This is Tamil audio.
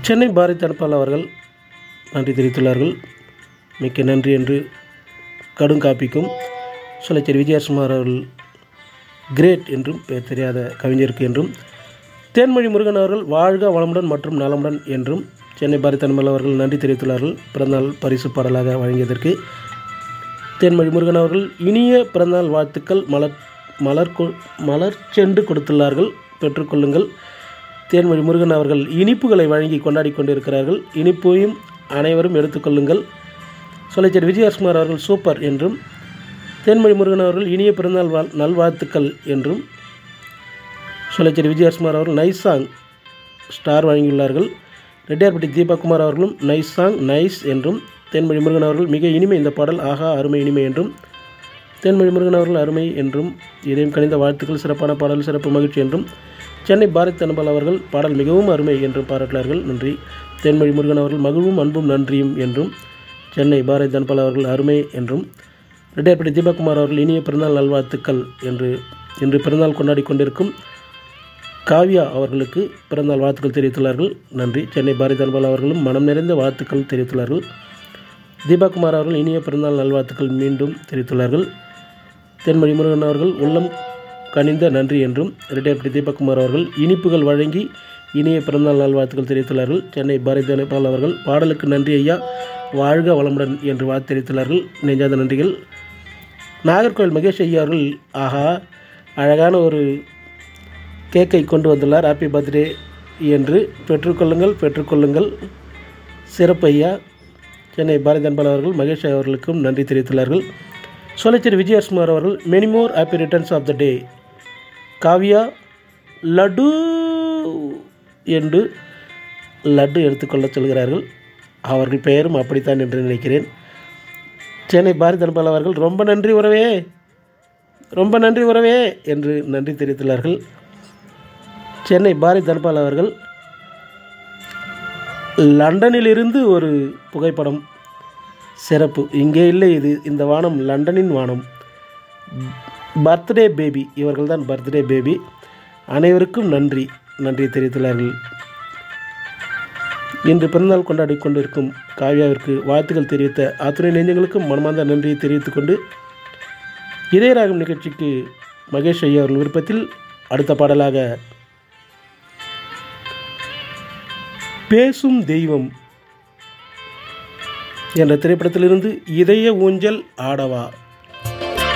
சென்னை பாரதி தனபால் அவர்கள் நன்றி தெரிவித்துள்ளார்கள் மிக்க நன்றி என்று கடுங்காப்பிக்கும் சொல்லச்சேரி விஜயகுமார் அவர்கள் கிரேட் என்றும் பெயர் தெரியாத கவிஞருக்கு என்றும் தேன்மொழி முருகன் அவர்கள் வாழ்க வளமுடன் மற்றும் நலமுடன் என்றும் சென்னை பாரதி தனபால் அவர்கள் நன்றி தெரிவித்துள்ளார்கள் பிறந்தநாள் பரிசு பாடலாக வழங்கியதற்கு தேன்மொழி முருகன் அவர்கள் இனிய பிறந்தநாள் வாழ்த்துக்கள் மலர் மலர் கொ மலர் சென்று கொடுத்துள்ளார்கள் பெற்றுக்கொள்ளுங்கள் தேன்மொழி முருகன் அவர்கள் இனிப்புகளை வழங்கி கொண்டாடி கொண்டிருக்கிறார்கள் இனிப்பையும் அனைவரும் எடுத்துக்கொள்ளுங்கள் சொல்லச்சேரி விஜயகுமார் அவர்கள் சூப்பர் என்றும் தேன்மொழி முருகன் அவர்கள் இனிய பிறந்தநாள் வாழ் நல்வாழ்த்துக்கள் என்றும் சொல்லச்சேரி விஜயகுமார் அவர்கள் நைஸ் சாங் ஸ்டார் வழங்கியுள்ளார்கள் ரெட்டியார்பட்டி தீபக்குமார் அவர்களும் நைஸ் சாங் நைஸ் என்றும் தேன்மொழி முருகன் அவர்கள் மிக இனிமை இந்த பாடல் ஆகா அருமை இனிமை என்றும் தேன்மொழி முருகன் அவர்கள் அருமை என்றும் இதயம் கணிந்த வாழ்த்துக்கள் சிறப்பான பாடல் சிறப்பு மகிழ்ச்சி என்றும் சென்னை பாரத் தனபால் அவர்கள் பாடல் மிகவும் அருமை என்றும் பாராட்டினார்கள் நன்றி தேன்மொழி முருகன் அவர்கள் மகிழ்வும் அன்பும் நன்றியும் என்றும் சென்னை பாரத் தனபால் அவர்கள் அருமை என்றும் ரெட்டியார்பட்டி தீபக்குமார் அவர்கள் இனிய பிறந்தநாள் நல்வாழ்த்துக்கள் என்று இன்று பிறந்தநாள் கொண்டாடி கொண்டிருக்கும் காவ்யா அவர்களுக்கு பிறந்தநாள் வாழ்த்துக்கள் தெரிவித்துள்ளார்கள் நன்றி சென்னை பாரதி தனபால் அவர்களும் மனம் நிறைந்த வாழ்த்துக்கள் தெரிவித்துள்ளார்கள் தீபாகுமார் அவர்கள் இனிய பிறந்தநாள் நல்வாழ்த்துக்கள் மீண்டும் தெரிவித்துள்ளார்கள் தென்மொழி முருகன் அவர்கள் உள்ளம் கனிந்த நன்றி என்றும் ரெட்டியார்பட்டி தீபக்குமார் அவர்கள் இனிப்புகள் வழங்கி இனிய பிறந்தநாள் நல்வாழ்த்துக்கள் தெரிவித்துள்ளார்கள் சென்னை பாரதி தனபால் அவர்கள் பாடலுக்கு நன்றி ஐயா வாழ்க வளமுடன் என்று வாழ்த்து தெரிவித்துள்ளார்கள் நெஞ்சாத நன்றிகள் நாகர்கோவில் மகேஷ் ஐயா அவர்கள் ஆஹா அழகான ஒரு கேக்கை கொண்டு வந்துள்ளார் ஹாப்பி பர்த்டே என்று பெற்றுக்கொள்ளுங்கள் பெற்றுக்கொள்ளுங்கள் சிறப்பு ஐயா சென்னை பாரதி அன்பால் அவர்கள் மகேஷ் அவர்களுக்கும் நன்றி தெரிவித்துள்ளார்கள் சோலைச்சேரி விஜயகுமார் அவர்கள் many more happy returns of the day Kavya Laddu என்று லட்டு எடுத்துக்கொள்ள சொல்கிறார்கள் அவர்கள் பெயரும் அப்படித்தான் என்று நினைக்கிறேன் சென்னை பாரதி அன்பால் அவர்கள் ரொம்ப நன்றி உறவே ரொம்ப நன்றி உறவே என்று நன்றி தெரிவித்துள்ளார்கள் சென்னை பாரதி தனபால் அவர்கள் லண்டனிலிருந்து ஒரு புகைப்படம் சிறப்பு இங்கே இல்லை இது இந்த வானம் லண்டனின் வானம் பர்த்டே பேபி இவர்கள் தான் பர்த்டே பேபி அனைவருக்கும் நன்றி நன்றி தெரிவித்துள்ளார்கள் இன்று பிறந்தநாள் கொண்டாடி கொண்டிருக்கும் காவ்யாவிற்கு வாழ்த்துக்கள் தெரிவித்த அத்துணை நெஞ்சங்களுக்கும் மனமார்ந்த நன்றியை தெரிவித்துக் கொண்டு இதயராகம் நிகழ்ச்சிக்கு மகேஷ் ஐயா அவர்கள் விருப்பத்தில் அடுத்த பாடலாக பேசும் தெய்வம் என்ற திரைப்படத்திலிருந்து இதய ஊஞ்சல் ஆடவா